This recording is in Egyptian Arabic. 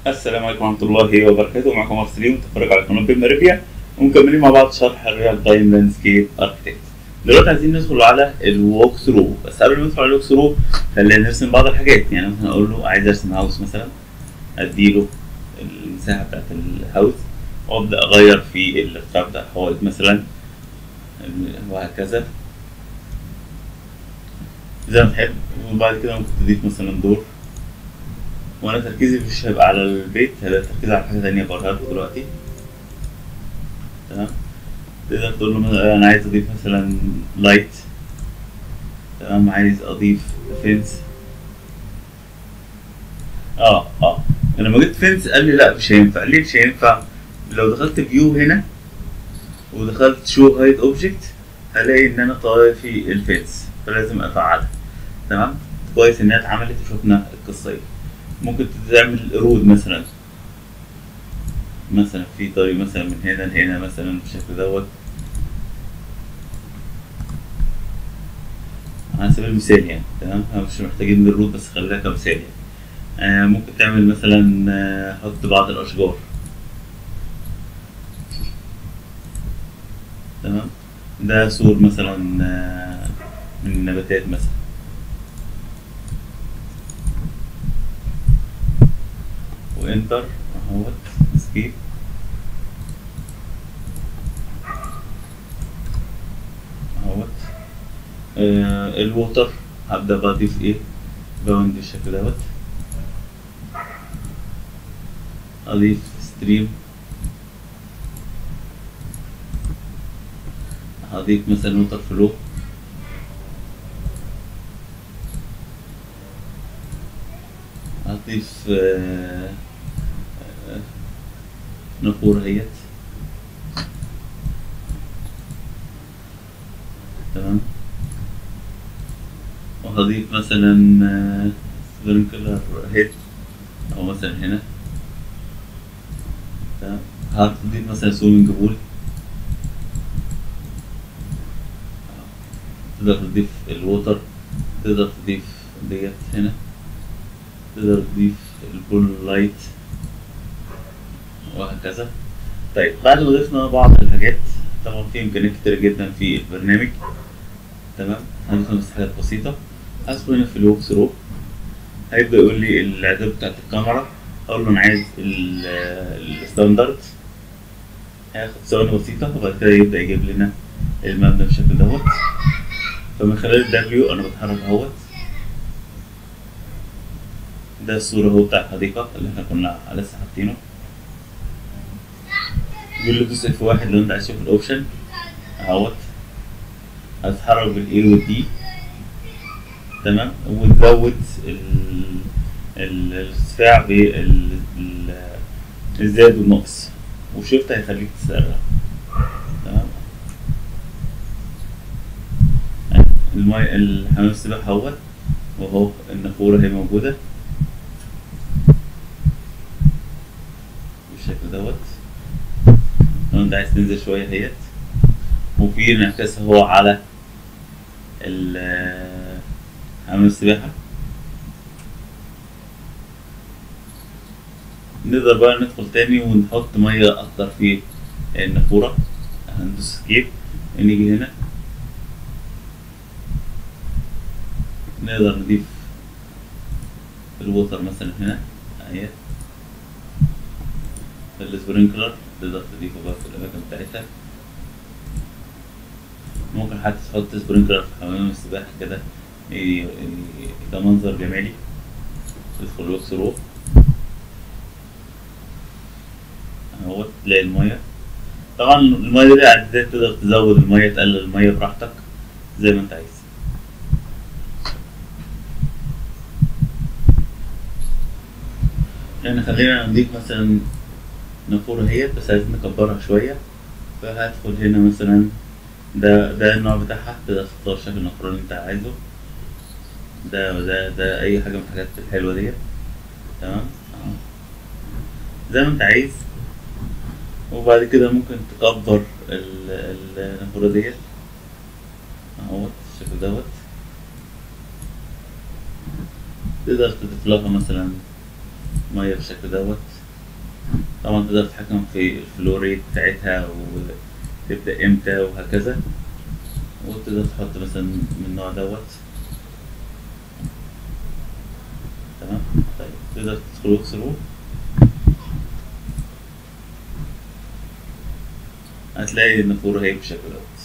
السلام عليكم ورحمة الله وبركاته معكم مرسلين وتتفرج على قناة بيم ريفيا ومكملين مع بعض شرح الريال تايم لاندسكيب اركتكت دلوقتي عايزين ندخل على الووك ثرو بس قبل ما ندخل على الووك ثرو خلينا نرسم بعض الحاجات يعني مثلا اقول له عايز ارسم هاوس مثلا اديله المساحة بتاعت الهاوس وابدا اغير في الارتفاع بتاع الحوائط مثلا وهكذا زي ما تحب وبعد كده ممكن تضيف مثلا دور وانا تركيزي مش هيبقى على البيت هيبقى تركيزي على حاجه تانية بقولها لكم دلوقتي تمام تقدر تقول له مثلا انا عايز اضيف مثلا لايت تمام عايز اضيف فينس اه اه لما جبت فينس قال لي لا مش هينفع ليه مش هينفع لو دخلت فيو هنا ودخلت شو هايد اوبجكت هلاقي ان انا طايفي الفينس فلازم افعلها تمام كويس انها اتعملت وشفنا القصه دي ممكن تعمل رود مثلا مثلا في طريق مثلا من هنا لهنا مثلا بالشكل دوت على سبيل المثال يعني تمام احنا مش محتاجين الرود بس خليها كمثال يعني آه ممكن تعمل مثلا آه حط بعض الاشجار تمام ده سور مثلا آه من النباتات مثلا وانتر اهوت اسكيب اهوت آه الووتر هبدأ بضيف ايه باوند بالشكل دوت اضيف ستريم هضيف مثلا ووتر فلو هضيف آه نافورة اهيت تمام وهضيف مثلا سبرينكلر هيد او مثلا هنا تمام هضيف مثلا سويمنج بول تقدر تضيف الووتر تقدر تضيف ديت هنا تقدر تضيف البول لايت وهكذا طيب بعد ما ضفنا بعض الحاجات طبعا في امكانيات كتير جدا في البرنامج تمام هنضيف بس حاجات بسيطة هدخل هنا في الوك ثرو هيبدأ يقول لي الاعداد بتاعت الكاميرا اقول له انا عايز الستاندرد هياخد ثواني بسيطة وبعد كده يبدأ يجيب لنا المبنى بالشكل دوت فمن خلال الدبليو انا بتحرك اهوت ده الصورة اهو بتاع الحديقة اللي احنا كنا لسه حاطينه يقول له دوس اف واحد لو انت عايز تشوف الاوبشن اهوت هتتحرك بالاي والدي تمام وتزود الارتفاع بالزاد والنقص وشيفت هيخليك تسرع تمام المي الحمام السباحة اهوت وهو النافورة هي موجودة بالشكل دوت لو انت عايز تنزل شوية اهيت وفي انعكاس اهو على حمام السباحة نقدر بقى ندخل تاني ونحط مية أكتر في النافورة هندوس سكيب نيجي هنا نقدر نضيف الووتر مثلا هنا اهي السبرينكلر تقدر تضيفه بقى في الأماكن بتاعتها ممكن حتى تحط سبرينكلر في حمام السباحة كده يبقى منظر جمالي تدخل الوك ثرو اهو تلاقي المية طبعا المية دي اعدادات تقدر تزود المية تقلل المية براحتك زي ما انت عايز يعني خلينا نضيف مثلا نافورة هي بس عايزين نكبرها شوية فهدخل هنا مثلا ده ده النوع بتاعها تقدر تختار شكل النافورة اللي انت عايزه ده ده ده أي حاجة من الحاجات الحلوة ديت تمام اهو زي ما انت عايز وبعد كده ممكن تكبر النافورة ديت اهوت الشكل دوت تقدر تضيف لها مثلا مية بالشكل دوت طبعا تقدر تتحكم في الفلو ريت بتاعتها وتبدأ امتى وهكذا وتقدر تحط مثلا من النوع دوت تمام طيب تقدر تدخل ثرو هتلاقي النافورة هي بالشكل دوت